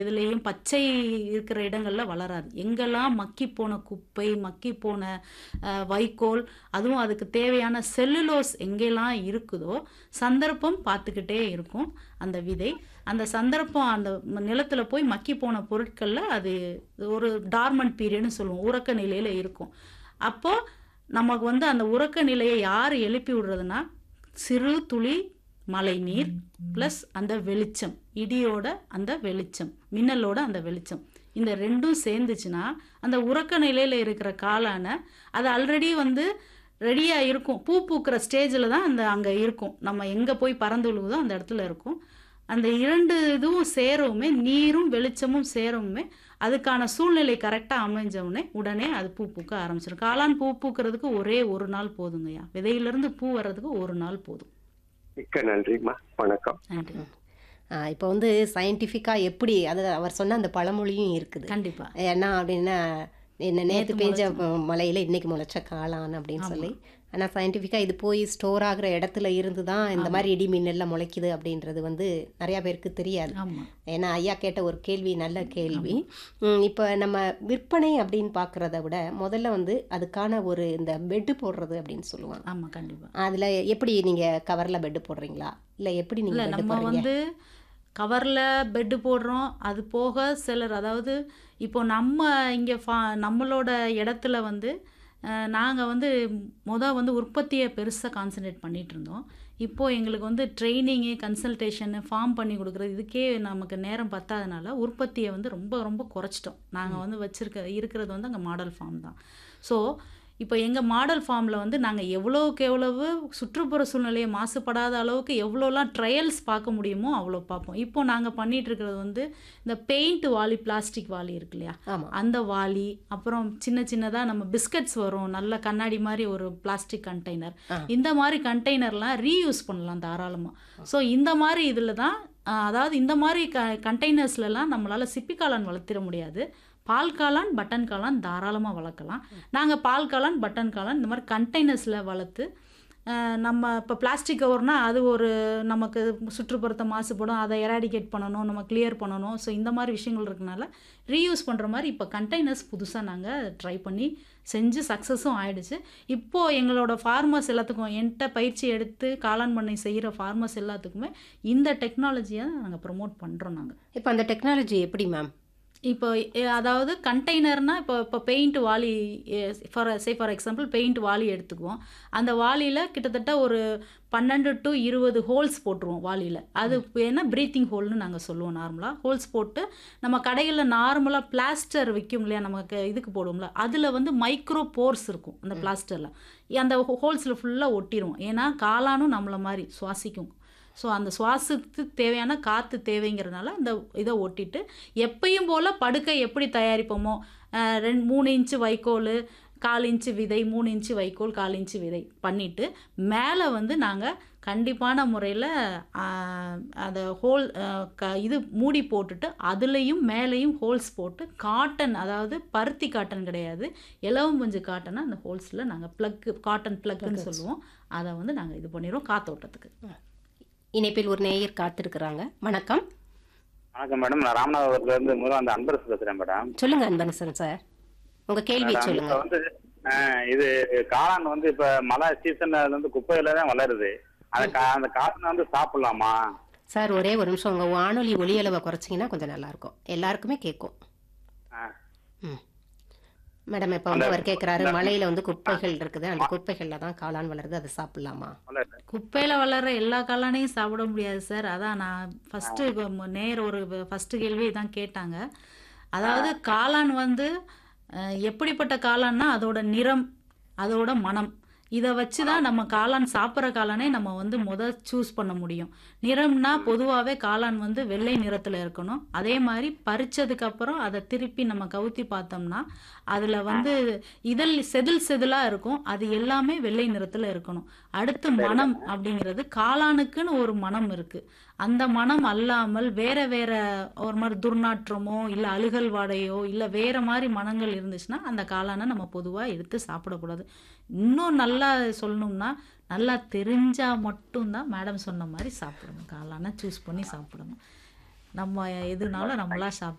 இதுலயும் பச்சை இருக்கிற இடங்கள்ல வளராது. எங்கெல்லாம் மக்கிப் போன குப்பை, மக்கிப் போன அ வைக்கோல், அதுவும் அதுக்கு தேவையான செல்லுலோஸ் எங்கெல்லாம் இருக்குதோ, சந்தர்ப்பம் பார்த்துக்கிட்டே இருக்கும் அந்த விதை. அந்த சந்தர்ப்பம் அந்த ம நிலத்துல போய் மக்கிப் போன பொருட்கள்ல அது ஒரு டார்மன்ட் பீரியட்ன்னு சொல்லுவோம். உறக்க நிலையில இருக்கும். அப்போ நமக்கு வந்து அந்த உறக்க நிலைய யாரு எழுப்பி விடுறதுன்னா, சிறு துளி மழைநீர் பிளஸ் அந்த வெளிச்சம். இடியோட அந்த வெளிச்சம். மின்னலோட அந்த வெளிச்சம். இந்த 2ம் சேர்ந்துச்சுன்னா, அந்த உறக்க நிலையில இருக்கிற காளான அது ஆல்ரெடி வந்து ரெடியா இருக்கும். பூ பூக்கிற ஸ்டேஜ்ல தான் அந்த அங்க இருக்கும். நம்ம எங்க போய் பறந்து விழுகுதோ அந்த இடத்துல இருக்கும். அந்த 2 இதுவும் சேரவுமே நீரும், வெளிச்சமும் சேரவுமே அதுக்கான சூழ்நிலை கரெக்ட்டா அமைஞ்சவுனே, உடனே அது பூ பூக்க ஆரம்பிச்சுரும். காளான் பூ பூக்கிறதுக்கு ஒரே 1 நாள் போதுங்கய்யா. விதையிலிருந்து பூ வர்றதுக்கு 1 நாள் போதும். மிக்க நன்றிம்மா. வணக்கம். நன்றி. ஆ இப்போ வந்து சயின்டிஃபிக்கா எப்படி அது அவர் சொன்ன அந்த பழமொழியும் இருக்குது. கண்டிப்பா. என்ன அப்படின்னா, என்ன நேத்து நேத்து பெஞ்ச முளைச்ச மழையில இன்னைக்கு முளைச்ச காளான் அப்படின்னு ஆமா. சொல்லி. ஆனா சயின்டிஃபிக்கா இது போய் ஸ்டோர் ஆகுற இடத்துல இருந்து தான் இந்த ஆமா. மாரி இடி மின்னல்லாம் முளைக்குது அப்படின்றது வந்து நெறைய பேருக்கு தெரியாது. ஆமா. ஏன்னா ஐயா கேட்ட ஒரு கேள்வி நல்ல கேள்வி. ஆமா. ம் இப்ப நம்ம விற்பனை அப்படின்னு பார்க்கறத விட, முதல்ல வந்து அதுக்கான ஒரு இந்த பெட் போடுறது அப்படின்னு சொல்லுவாங்க. ஆமா, கண்டிப்பா. அதுல எப்படி நீங்க கவர்ல பெட் போடுறீங்களா? இல்ல எப்படி நீங்க இல்ல பெட் நம்ம போடுறீங்க? வந்து கவர்ல பெட் போடுறோம். அது போக சிலர் அதாவது இப்போ நம்ம இங்க ஃபா நம்மளோட இடத்துல வந்து அ நாங்க வந்து மொத வந்து உற்பத்திய பெருசா கான்சன்ட்ரேட் பண்ணிட்டு இருந்தோம். இப்போ எங்களுக்கு வந்து ட்ரெய்னிங்கு, கன்சல்டேஷனு, ஃபார்ம் பண்ணி குடுக்குறது இதுக்கே நமக்கு நேரம் பத்தாதனால, உற்பத்திய வந்து ரொம்ப ரொம்ப குறைச்சிட்டோம். நாங்க ம். வந்து வச்சிருக்க இருக்கிறது வந்து அங்க மாடல் ஃபார்ம் தான். ஸோ, இப்போ எங்க மாடல் ஃபார்ம்ல வந்து நாங்க எவ்வளவுக்கு எவ்வளவு சுற்றுப்புற சூழ்நிலைய மாசுபடாத அளவுக்கு எவ்வளோலாம் ட்ரையல்ஸ் பார்க்க முடியுமோ, அவ்வளோ பார்ப்போம். இப்போ நாங்க பண்ணிட்டு இருக்கிறது வந்து, இந்த பெயிண்ட் வாளி, பிளாஸ்டிக் வாளி இருக்கு இல்லையா? ஆமா. அந்த வாளி, அப்புறம் சின்ன சின்னதா நம்ம பிஸ்கட்ஸ் வரும். நல்ல கண்ணாடி மாரி ஒரு பிளாஸ்டிக் கண்டெய்னர். ஆ. இந்த மாரி கண்டெய்னர்லாம் ரீயூஸ் பண்ணலாம் தாராளமா. ஸோ, இந்த மாரி இதில தான் அ அதாவது இந்த மாரி க கண்டெய்னர்ஸ்லலாம் நம்மளால சிப்பி காளான் வளர்த்திட முடியாது. பால் காளான், பட்டன் காளான் தாராளமா வளர்க்கலாம். நாங்க பால் காளான், பட்டன் காளான் இந்த மாரி கண்டெய்னர்ஸ்ல வளர்த்து, அ நம்ம இப்போ பிளாஸ்டிக் கவர்னா அது ஒரு நமக்கு சுற்றுப்புறத்த மாசுபடும். அத எராடிகேட் பண்ணணும். நம்ம கிளியர் பண்ணணும். ஸோ, இந்த மாரி விஷயங்கள் இருக்கனால, ரீயூஸ் பண்ற மாரி இப்போ கண்டெய்னர்ஸ் புதுசா நாங்க ட்ரை பண்ணி செஞ்சு சக்சஸும் ஆயிடுச்சு. இப்போ எங்களோட ஃபார்மர்ஸ் எல்லாத்துக்கும் என்ட்ட பயிற்சி எடுத்து காளான் பண்ணை செய்ற ஃபார்மர்ஸ் எல்லாத்துக்குமே இந்த டெக்னாலஜிய நாங்க ப்ரமோட் பண்றோம் நாங்க. இப்ப அந்த டெக்னாலஜி எப்படி மேம்? இப்போ எ அதாவது கண்டெய்னர்னா இப்போ இப்போ பெயிண்ட் வாளி a for say for example paint வாளி எடுத்துக்குவோம். அந்த வாளியில கிட்டத்தட்ட ஒரு 12 டூ 20 ஹோல்ஸ் போட்டுருவோம் வாளியில. அது ம். பேர்னா பிரீத்திங் ஹோல்ன்னு நாங்க சொல்லுவோம் நார்மலா. ஹோல்ஸ் போட்டு நம்ம கடைகள்ல நார்மலா பிளாஸ்டர் விக்கும் இல்லையா? நமக்கு இதுக்கு போடுவோம்ல. அதுல வந்து மைக்ரோ போர்ஸ் இருக்கும் அந்த ம். பிளாஸ்டர்ல. அந்த ஹோ ஹோல்ஸ்ல ஃபுல்லா ஒட்டிருவோம். ஏன்னா காளானும் நம்மள மாரி சுவாசிக்கும். ஸோ, அந்த சுவாசத்துக்கு தேவையான காத்து தேவைங்கிறனால அந்த இத ஒட்டிட்டு, எப்பயும் போல படுக்கை எப்படி தயாரிப்போமோ, அ ரெண் 3 இன்ச்சு வைக்கோலு, 1/4 இன்ச்சு விதை, 3 இன்ச்சு வைக்கோல், 1/4 இன்ச்சு விதை பண்ணிட்டு, மேல வந்து நாங்க கண்டிப்பான முறையில அ அத ஹோல் அ க இது மூடி போட்டுட்டு, அதுலயும் மேலயும் ஹோல்ஸ் போட்டு காட்டன் அதாவது பருத்தி காட்டன் கிடையாது. இலவம் பஞ்சு காட்டன அந்த ஹோல்ஸ்ல நாங்க பிளக் காட்டன் பிளக்குன்னு பிளக்கர்ஸ். சொல்லுவோம். அத வந்து நாங்க இது பண்ணிருவோம் காத்தோட்டத்துக்கு. அ. இணைப்பில் ஒரு நேயர் காத்திருக்கிறாங்க. வணக்கம். வணக்கம் மேடம். நான் ராமநாதபுரத்துலேருந்து முதல்ல அன்பரசு பேசுறேன் மேடம். சொல்லுங்க அன்பரசன் சார். உங்க கேள்விய மேடம் சொல்லுங்க. இப்ப வந்து அ இது காளான் வந்து இப்ப மழை சீசன்ல அது வந்து குப்பையில தான் வளருது. அந்த ம். கா அந்த காளான வந்து சாப்பிடலாமா? சார் ஒரே ஒரு நிமிஷம் உங்க வானொலி ஒலி அளவ குறைச்சீங்கன்னா கொஞ்சம் நல்லா இருக்கும். எல்லாருக்குமே கேட்கும். ஆ. ம். மேடம் இப்ப அந்த வந்து அவர் கேட்கிறாரு, அந்த மலையில வந்து ஆ. குப்பைகள் இருக்குது. அந்த ஆ. குப்பைகள்ல தான் காளான் வளருது. அத சாப்பிடலாமா? வளருது. குப்பையில வளர்ற எல்லா காளானையும் சாப்பிட முடியாது சார். அதான் நான் ஆ. ஃபர்ஸ்ட்டு நேயர் ஒரு ஃபர்ஸ்ட்டு கேள்வி இதான் கேட்டாங்க. ஆ. அதாவது காளான் வந்து அ எப்படிப்பட்ட காளான்னா, அதோட நிறம், அதோட மணம். இத வச்சு தான் நம்ம காளான் சாப்பிடுற காளானே நம்ம வந்து மொத சூஸ் பண்ண முடியும். நிறம்னா ம். பொதுவாவே காளான் வந்து வெள்ளை நிறத்துல இருக்கணும். அதே மாரி பறிச்சதுக்கு அப்புறம் அத திருப்பி நம்ம கவுத்தி பார்த்தோம்னா, அதுல ஆ. வந்து இதழ் செதில் செதிலா இருக்கும். அது எல்லாமே வெள்ளை நிறத்துல இருக்கணும். அடுத்து சரி மணம் மேடம். அப்படிங்கிறது காளானுக்குன்னு ஒரு மணம் இருக்கு. அந்த மணம் அல்லாமல் வேற வேற ஒரு மாரி துர்நாற்றமோ, இல்ல அழுகல் வாடையோ, இல்ல வேற மாரி மணங்கள் இருந்துச்சுன்னா, அந்த காளான நம்ம பொதுவா எடுத்து சாப்பிடக்கூடாது. இன்னும் நல்லா சொல்லணும்னா, நல்லா தெரிஞ்சா மட்டும் தான் மேடம் சொன்ன மாரி சாப்பிடணும். காளான சூஸ் பண்ணி சாப்பிடணும். நம்ம எதுனாலும் நம்மளா சாப்பிட்டு